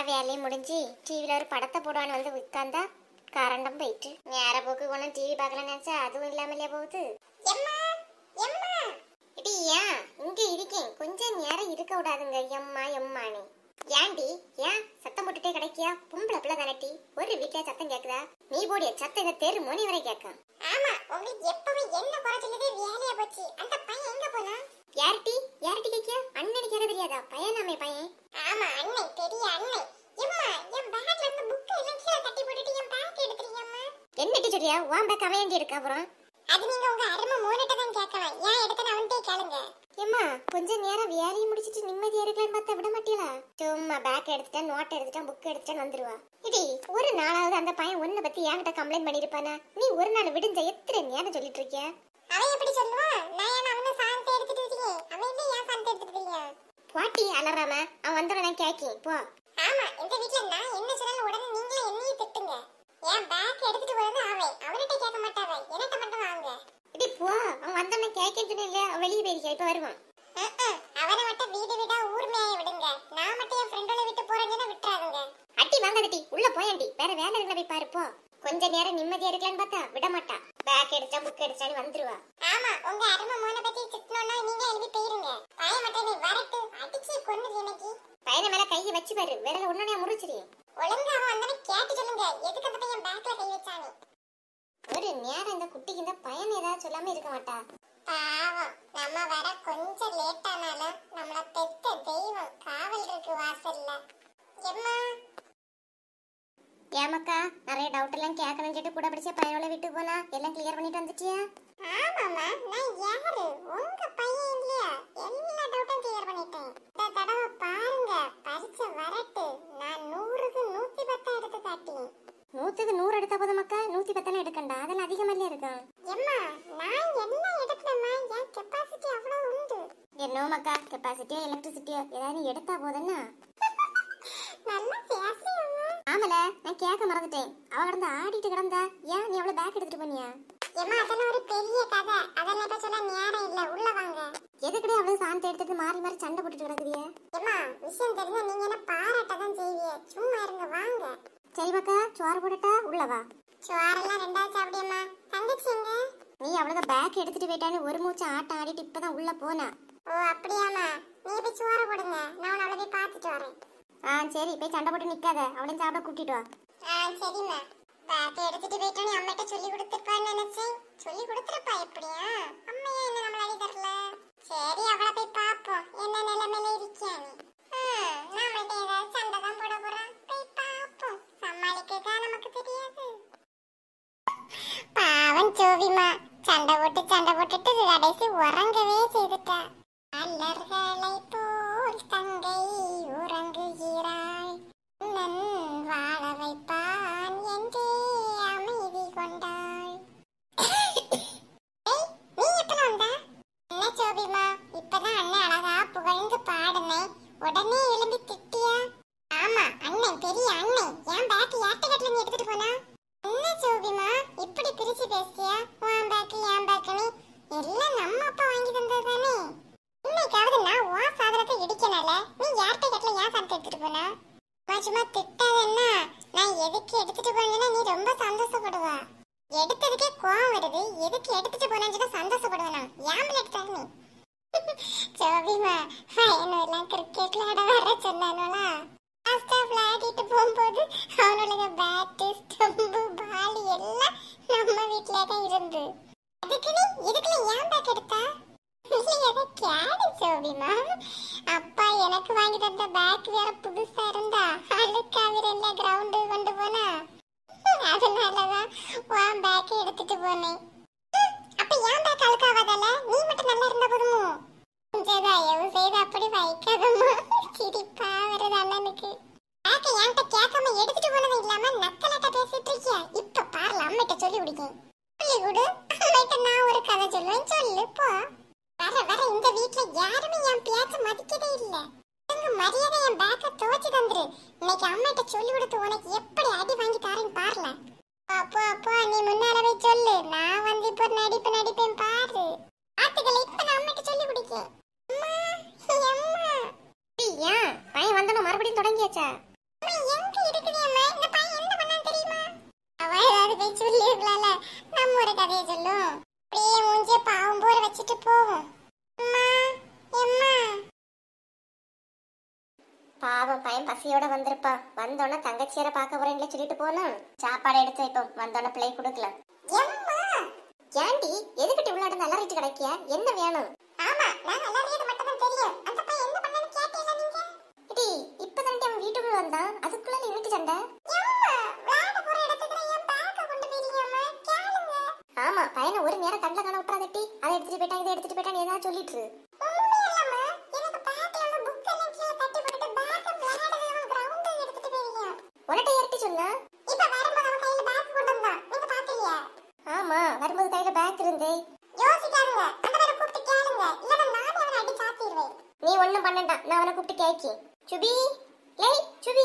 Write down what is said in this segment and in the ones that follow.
வேலையும் முடிஞ்சு டிவியில் ஒரு படத்தை போடுவான்னு வந்து உட்காந்தா கரண்டும் போயிட்டு நேர போக்கு ஒன்றும் டிவி பார்க்கல நினைச்சா அதுவும் இல்லாமலே போகுது எம்மா எம்மா இடி ஏன் இங்க இருக்கேன் கொஞ்சம் நேரம் இருக்க விடாதுங்க எம்மா எம்மானு ஏன்டி ஏன் சத்தம் போட்டுட்டே கிடைக்கியா பொம்பளை பிள்ளை தானட்டி ஒரு வீட்டுல சத்தம் கேக்குதா நீ போடிய சத்தம் இந்த தெரு மோனி வரை கேட்கும் ஆமா உங்களுக்கு எப்பவே என்ன குறை சொல்லுதே வேலையா போச்சு அந்த பையன் எங்க போனா யார்டி யார்டி கேக்கியா அண்ணன் கேட்க தெரியாதா பையனாமே பையன் ஆமா அண்ணன் பெரிய அண்ணன் எம்மா என் பேக்ல இருந்த புக் எல்லாம் கீழே தட்டி போட்டுட்டு என் பேக் எடுத்துறீங்கம்மா என்னட்டி சொல்றியா உன் பேக் அவன் ஏண்டி இருக்கு அப்புறம் அது நீங்க உங்க அருமை மோனிட்ட தான் கேட்கலாம் ஏன் எடுத்து அவன்கிட்டே கேளுங்க ஏம்மா கொஞ்ச நேரம் வேலையை முடிச்சிட்டு நிம்மதியா இருக்கலாம்னு பார்த்தா விட மாட்டீங்களா சும்மா பேக் எடுத்துட்டேன் நோட் எடுத்துட்டேன் புக் எடுத்துட்டேன் வந்துருவா இடி ஒரு நாளாவது அந்த பையன் உன்னை பத்தி என்கிட்ட கம்ப்ளைண்ட் பண்ணிருப்பானா நீ ஒரு நாள் விடுஞ்ச எத்தனை நேரம் சொல்லிட்டு இருக்கியா அவன் எப்படி சொல்லுவான் நான் ஏன் அவனை சாந்தத்தை எடுத்துட்டு இருக்கேன் அவன் இல்லை ஏன் சாந்தத்தை எடுத்துட்டு இருக்கேன் பாட்டி அலறாம அவன் வந்தவன் நான் கேக்கேன் போ ஆமா இந்த வீட்ல நான் என்ன சொன்னாலும் உடனே நீங்களே என்னையும் திட்டுங்க என் பேக் எடுத்துட்டு போறது அவன் அவன்கிட்ட கேட்க மாட்டாங்க என்கிட்ட மட்டும் வாங்க இடி போ அவன் வந்தவன் கேக்கேன்னு சொன்ன அவன் வெளியே போயிருக்கா இப்ப வருவான் ம்ம். அவனை மட்டும் வீடு வீடா ஊர் மேய விடுங்க நான் மட்டும் என் ஃப்ரெண்டோட விட்டு போறேன்னு விட்டுறாதுங்க அட்டி வாங்காதட்டி உள்ள போயாண்டி வேற வேலை இருக்கல போய் பாரு போ கொஞ்ச நேரம் நிம்மதியா இருக்கலாம்னு பார்த்தா விட மாட்டா பேக் எடுத்தா புக் எடுத்தான்னு வந்துருவா ஆமா உங்க அருமை மோனை பத்தி திட்டணும்னா நீங்க எழுதி போயிருங்க பாய மட்டும் நீ வரட்டு அடிச்சு கொன்னுது எனக்கு பையனை மேல கையை வச்சு பாரு விரல ஒன்னே முறிச்சிரியும் ஒழுங்கா அவன் வந்தவன கேட்டு சொல்லுங்க எதுக்கு அந்த பையன் பேக்ல கை வச்சானு ஒரு நேரம் இந்த குட்டிக்கு இந்த பையன் ஏதாவது சொல்லாம இருக்க மாட்டா பாவம் நம்ம வர கொஞ்சம் லேட் ஆனாலும் நம்மள பெத்த தெய்வம் காவல் இருக்கு வாசல்ல எம்மா ஏமாக்கா நிறைய டவுட் எல்லாம் கேட்கணும்னு சொல்லிட்டு கூட படிச்ச பையனோட விட்டு போனா எல்லாம் கிளியர் பண்ணிட்டு வந்துட்டியா ஆமாம்மா நான் யாரு உங்க பையன் இல்லையா எல்லா டவுட்டும் கிளியர் பண்ணிட்டேன் இந்த தடவை பாருங்க பரிச்சை வரட்டு நான் நூறுக்கு நூத்தி பத்தா எடுத்து காட்டினேன் நூத்துக்கு நூறு எடுத்தா போதுமாக்கா நூத்தி பத்தானே எடுக்கண்டா அதெல்லாம் அதிகமாலே இருக்கும் எம்மா நான் எல்லாம் எடுக்கிறேம்மா என் கெப்பாசிட்டி அவ்வளவு உண்டு என்னோமாக்கா கெப்பாசிட்டியோ எலக்ட்ரிசிட்டியோ ஏதாவது நீ எடுத்தா போதுன்னா நல்லா பேசுறேம்மா ஆமல நான் கேட்க மறந்துட்டேன் அவ கிடந்து ஆடிட்டு கிடந்தா ஏன் நீ அவ்வளவு பேக் எடுத்துட்டு போனியா எம்மா அதெல்லாம் ஒரு பெரிய கதை அதெல்லாம் இப்ப சொல்ல நேரம் இல்ல உள்ள வாங்க எதுக்கடே அவ்வளவு சாந்தம் எடுத்துட்டு மாறி மாறி சண்டை போட்டுட்டு கிடக்குதியே எம்மா விஷயம் தெரிஞ்சா நீங்க என்ன பாராட்ட தான் செய்வீங்க சும்மா இருங்க வாங்க சரிமாக்கா சோறு போடட்டா உள்ள வா சோறெல்லாம் ரெண்டாவது சாப்பிடியம்மா தங்கச்சி எங்க நீ அவ்வளவு பேக் எடுத்துட்டு போயிட்டான்னு ஒரு மூச்சு ஆட்டம் ஆடிட்டு இப்பதான் உள்ள போனா ஓ அப்படியாம்மா நீ போய் சோறு போடுங்க நான் உன்னை போய் பார்த்துட்டு வரேன் ஆ சரி போய் சண்டை போட்டு நிக்காத அவளையும் சாப்பிட கூட்டிட்டு வா ஆ சரிம்மா பேக் எடுத்துட்டு போயிட்டோன்னு அம்மிட்ட சொல்லி கொடுத்துருப்பான்னு நினைச்சேன் சொல்லி கொடுத்துருப்பா எப்படியா அம்மையா என்ன நம்மள அடி தரல சரி அவளை போய் பார்ப்போம் என்ன நிலைமையில இருக்கியான்னு நம்மள்ட்ட ஏதாவது சண்டை தான் போட போறான் போய் பார்ப்போம் சமாளிக்கதா நமக்கு தெரியாது பாவம் சோவிமா சண்டை போட்டு சண்டை போட்டுட்டு கடைசி உறங்கவே செய்துட்டா மலர்களை போல் தங்கை உறங்குகிறாய் அண்ணன் வாழ வைப்பான் என்றே அமைதி கொண்டாய் ஏய், நீ எப்ப வந்த என்ன சோபிமா இப்பதான் அண்ணன் அழகா புகழ்ந்து பாடுனேன் உடனே எழும்பி திட்டியா ஆமா அண்ணன் பெரிய அண்ணன் என் பேக் யார்கிட்ட கட்டல நீ எடுத்துட்டு போனா என்ன சோபிமா இப்படி பிரிச்சு பேசியா உன் பேக் என் பேக்னு எல்லாம் நம்ம அப்பா வாங்கி தந்தது தானே இன்னைக்காவது நான் உன் சாதனத்தை இடிக்கனால நீ யார்கிட்ட கட்டல ஏன் சாதத்தை எடுத்துட்டு போனா சும்மா சும்மா திட்டாதன்னா நான் எதுக்கு எடுத்துட்டு போனேன்னா நீ ரொம்ப சந்தோஷப்படுவா எடுத்ததுக்கே கோவம் வருது எதுக்கு எடுத்துட்டு போனேன்னு சொல்லி சந்தோஷப்படுவேனா ஏன் எடுத்தாங்க நீ சோபிமா பையனும் எல்லாம் கிரிக்கெட் விளையாட வர சொன்னானுங்களா லாஸ்டா விளையாடிட்டு போகும்போது அவனோட பேட்டு ஸ்டம்பு பால் எல்லாம் நம்ம வீட்ல தான் இருந்து அதுக்கு நீ இதுக்குள்ள ஏன் பேக் எடுத்தா நீ எதை கேடு சோபிமா அப்பா எனக்கு வாங்கி தந்த பேக் வேற புதுசா இருந்தா அழுக்காவிர இல்ல கிரவுண்டு கொண்டு போனா அதனாலதான் உன் பேக் எடுத்துட்டு போனேன் அப்ப ஏன் பேக் அழுக்காவதால நீ மட்டும் நல்லா இருந்தா போதுமோ கொஞ்சம் தயவு செய்து அப்படி வைக்காதம்மா சிரிப்பா வருது அண்ணனுக்கு பேக்க என்கிட்ட கேட்காம எடுத்துட்டு போனது இல்லாம நக்கலாட்ட பேசிட்டு இருக்கியா இப்ப பாருல அம்மிட்ட சொல்லி குடிக்கேன் சொல்லி கொடு அம்மிட்ட நான் ஒரு கதை சொல்லுவேன் சொல்லு போ வர வர இந்த வீட்ல யாருமே என் பேச்ச மதிக்கவே இல்ல உங்க மரியாதை என் பேக்க துவச்சு தந்துரு இன்னைக்கு அம்மிட்ட சொல்லி கொடுத்து உனக்கு எப்படி அடி வாங்கி தரேன்னு பாருல அப்போ அப்போ நீ முன்னால போய் சொல்லு நான் வந்து இப்போ ஒரு நடிப்பு நடிப்பேன் பாரு ஆத்துக்களை இப்ப நான் அம்மிட்ட சொல்லி குடிக்கேன் அம்மா அம்மா ஏய், ஏன் பையன் வந்தனும் மறுபடியும் தொடங்கியாச்சா அம்மா போய் சொல்லிருக்கலாம்ல நம்ம ஒரு கதையை சொல்லும் அப்படியே மூஞ்சிய பாவம் போற வச்சுட்டு போவோம் அம்மா எம்மா பாவம் பையன் பசியோட வந்திருப்பான் வந்தோடனே தங்கச்சியரை பார்க்க போறேன்ல சொல்லிட்டு போனோம் சாப்பாடு எடுத்து வைப்போம் வந்தோடனே பிள்ளை கொடுக்கலாம் எம்மா ஏண்டி எதுக்கிட்டு இவ்வளோ நல்லாரிட்டு கிடைக்கிய என்ன வேணும் ஆமா நான் எல்லாரையும் மட்டும் தான் தெரியும் அந்த பையன் என்ன பண்ணனு கேட்டீங்களா நீங்க இடி இப்பதான்டி அவன் வீட்டுக்குள்ள வந்தான் அதுக்குள்ள நீ வீட்டு சண்டை எம்மா விளையாட போற இடத்துக்கு என் பேக்க கொண்டு போயிருக்கீங்கம்மா கேளுங்க ஆமா பையனை ஒரு நேரம் கண்ணில் காண விட்டுறாதட்டி அதை எடுத்துட்டு போயிட்டான் இதை எடுத்துட்டு போயிட்டான் ஏதாவது சொல்லிட்டு இரு. ஒண்ணுமே இல்லம்மா எனக்கு பேக்ல உள்ள புக் எல்லாம் கீழே தட்டி போட்டுட்டு பேக்க விளையாடவே அவன் கிரவுண்ட் எடுத்துட்டு போயிருக்கான் உன்கிட்ட யார்ட்டி சொன்னா இப்ப வரும்போது அவன் கையில பேக் கொண்டு வந்தான் நீங்க பாக்கலையா ஆமா வரும்போது கையில பேக் இருந்தே யோசிக்காதுங்க அந்த பேரை கூப்பிட்டு கேளுங்க இல்லன்னா நானே அவனை அடி சாத்திடுவேன் நீ ஒண்ணும் பண்ணண்டாம் நான் அவனை கூப்பிட்டு கேக்கி சுபி ஏய் சுபி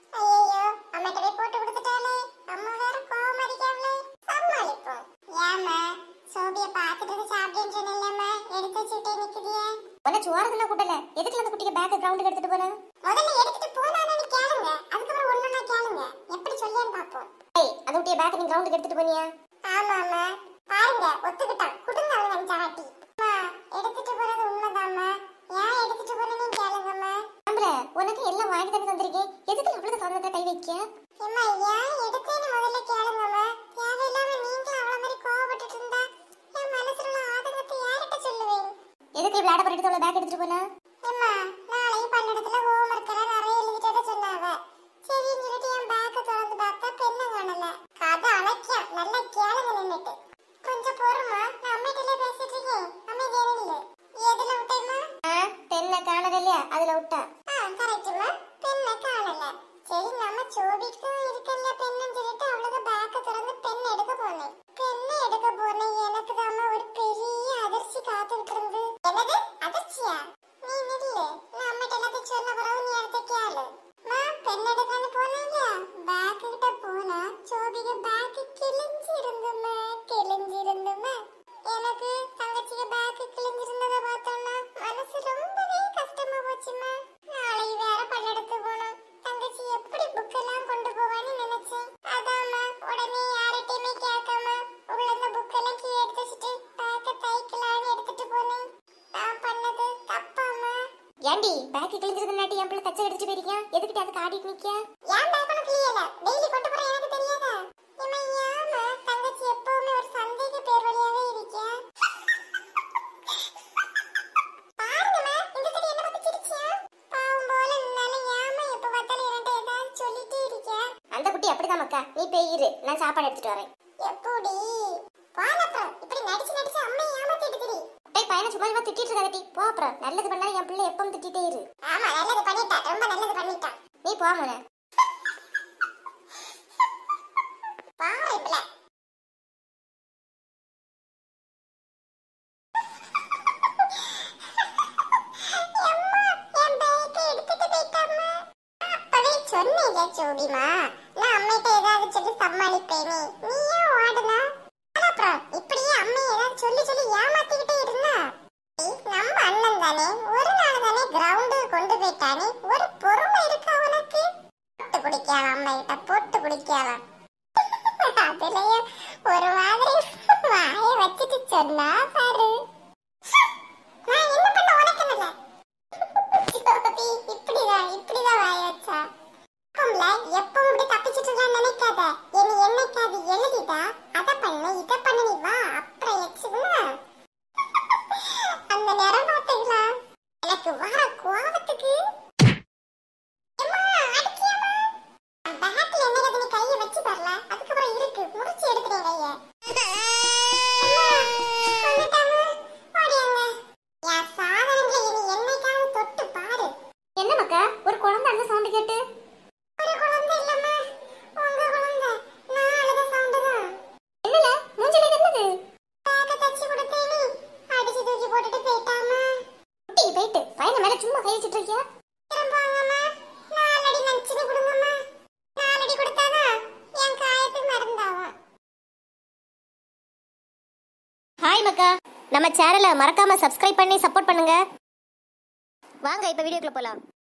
ஐயோ அம்மாட்ட போய் போட்டு கொடுத்துட்டாலே அம்மா வேற கோவம் அடிக்காமலே சமாளிப்போம் ஏம்மா சோபிய பாத்துட்டு சாப்பிட்டேன்னு சொன்னேன்லம்மா எடுத்து வச்சுட்டே நிக்குதியே உன்னை சுவாரதுல கூட்டல எதுக்குல அந்த குட்டிக்கு பேக் கிரவுண்டுக்கு எடுத்துட்டு போன முதல்ல எடுத்துட்டு போனானு கேளுங்க அதுக்கப்புறம் ஒண்ணுன்னா கேளுங்க எப்படி சொல்லியான்னு பாப்போம் ஏய் அந்த குட்டிய பேக் நீ கிரவுண்டுக்கு எடுத்துட்டு போனியா ஆமாம்மா பாருங்க ஒத்துக்கிட்டான் குடுங்க அவன் அஞ்சாட்டி அம்மா எடுத்துட்டு போறது உண்மைதாம்மா ஏன் எடுத்துட்டு போறேன்னு கேளுங்கம்மா நம்புற உனக்கு எல்லாம் வாங்கி தந்து தந்திருக்கேன் எதுக்கு அவ்வளவு சாதனத்தை கை வைக்க அம்மா ஏன் எடுத்தேன்னு முதல்ல கேளுங்கம்மா தேவையில்லாம நீங்களும் அவள மாதிரி கோவப்பட்டுட்டு இருந்தா என் மனசுல உள்ள ஆதங்கத்தை யார்கிட்ட சொல்லுவேன் எதுக்கு விளையாட பண்ணிட்டு அவ்வளவு பேக் எடுத்துட்டு போன அம்மா நாளைக்கு பள்ளிடத்துல ஹோம்ஒர்க் எல்லாம் நிறைய எழுதிட்டு சொன்னாவ சரின்னு சொல்லிட்டு என் பேக்க திறந்து பார்த்தா பெண்ணை காணல கதை அழைக்கும் நல்லா கேளுங்க நின்னுட்டு கொஞ்சம் பொறுமா நான் அம்மிட்டிலே பேசிட்டு இருக்கேன் அமைதியா நில்லு எதுல விட்டேம்மா ஆ பெண்ணை காணல இல்லையா அதுல விட்டா ஆ கரெக்ட்டுமா பெண்ணை காணல சரி நம்ம சோபிக்கும் இருக்கல்ல பெண்ணுன்னு சொல்லிட்டு அவளுக்கு பேக்க திறந்து பெண் எடுக்க போனேன் பெண்ணை எடுக்க போனேன் எனக்கு தாமா ஒரு பெரிய அதிர்ச்சி காத்துக்கிட்டு இருந்து என்னது அதிர்ச்சியா நீ நில்லு நான் அம்மிட்ட எல்லாத்தையும் சொன்ன பிறகு நீ அடுத்த கேளு மா பெண் எடுக்கன்னு போனேன்ல பேக் கிட்ட போனா சோபிக்கு பேக் கிழிஞ்சிருந்துமா கிழிஞ்சிருந்துமா எனக்கு தங்கச்சிக்கு பேக் கிழிஞ்சிருந்ததை பார்த்தோன்னா மனசு ரொம்பவே கஷ்டமா போச்சுமா நாளை வேற பல்லெடுத்து போனோம் தங்கச்சி எப்படி புக் எல்லாம் கொண்டு போவான்னு நினைச்சேன் அதாம்மா உடனே யார்கிட்டயுமே கேட்காம உள்ள இந்த புக் எல்லாம் கீழே எடுத்து வச்சுட்டு பேக்க தைக்கலான்னு எடுத்துட்டு போனேன் நான் பண்ணது தப்பாம்மா ஏண்டி பேக் கிழிஞ்சிருந்தனாட்டி என் பிள்ளை தச்சை எடுத்துட்டு போயிருக்கேன் எதுக்கிட்ட அதுக்கு ஆடிட்டு நிக்க ஏன் பேக் உனக்கு கிளியல டெய்லி கொண்டு போற எனக்கு தெரியாதா இம்மா ஏமா தங்கச்சி எப்பவுமே ஒரு சந்தேக பேர் வழியாவே இருக்கே பாருங்கம்மா இந்த தடி என்ன பத்தி சிரிச்சியா பாவம் போல இருந்தாலும் ஏமா எப்ப பார்த்தாலும் என்கிட்ட ஏதாவது சொல்லிட்டே இருக்கியா அந்த குட்டி அப்படிதான் மக்கா நீ போய் இரு நான் சாப்பாடு எடுத்துட்டு வரேன் எப்படி போனப்பறம் இப்படி நடிச்சு நடிச்சு அம்மையை ஏமாத்திட்டு திரி டேய் பையனை சும்மா சும்மா திட்டிட்டு இருக்காதட்டி போ அப்புறம் நல்லது பண்ணா என் பிள்ளை எப்பவும் திட்டிட்டே இரு ஆமா நல்லது பண்ணிட்டா ரொம்ப நல்லது பண்ணிட்டா நீ போ மோனே பாரு பிள்ளை சொன்னீங்க சோபிமா நான் அம்மிட்ட ஏதாவது சொல்லி சமாளிப்பேனே நீ ஏன் ஓடுனா அப்புறம் இப்படியே அம்மை ஏதாவது சொல்லி சொல்லி ஏமாத்திக்கிட்டே இருந்தா ஏய், நம்ம அண்ணன் தானே ஒரு நாள் தானே கிரவுண்டு கொண்டு போயிட்டானே ஒரு பொறுமை இருக்கா உனக்கு போட்டு குடிக்கலாம் அம்மா கிட்ட போட்டு குடிக்கலாம் அதுலயும் ஒரு மாதிரி வாய வச்சுட்டு சொன்னா பாரு நான் என்ன பண்ண உனக்கு இல்ல ஜோதி, இப்படிதான் இப்படிதான் வாய வச்சா அப்பம்ல எப்பவும் இப்படி தப்பிச்சிட்டு இருக்கலாம் நினைக்காத இனி என்னைக்காது எழுதிதா அத பண்ணு இத பண்ணு நீ வா அப்புறம் எச்சுக்குமா அந்த நேரம் பாத்துக்கலாம் எனக்கு வர கோபத்துக்கு எம்மா, அடிக்கியம்மா. பேக்ல என்ன நீ கைய வச்சு தரல அதுக்கப்புறம் இருக்கு முடிச்சு எடுக்கிறேன் கைய அம்மா, கொன்னுட்டாங்க. ஓடியாங்க. என் சாதனங்களை இனி என்னைக்காவது தொட்டு பாரு என்ன மக்கா ஒரு குழந்தை அந்த சவுண்ட் கேட்டு ஒரு குழந்தை இல்லம்மா உங்க குழந்தை நான் அழுத சவுண்டு தான் என்னல மூஞ்சில என்னது பேக்க தச்சு கொடுத்தேனே அடிச்சு தூக்கி போட்டுட்டு போயிட்டாமா குட்டி போயிட்டு பையனை மேல சும்மா கை வச்சிட்டு இருக்கியா திரும்புவாங்கம்மா நாலடி நச்சுன்னு கொடுங்கம்மா நாலடி கொடுத்தாதான் என் காயத்துக்கு மருந்தாகும் ஹாய் மக்கா நம்ம சேனலை மறக்காம சப்ஸ்கிரைப் பண்ணி சப்போர்ட் பண்ணுங்க வாங்க இப்ப வீடியோக்குள்ள போலாம்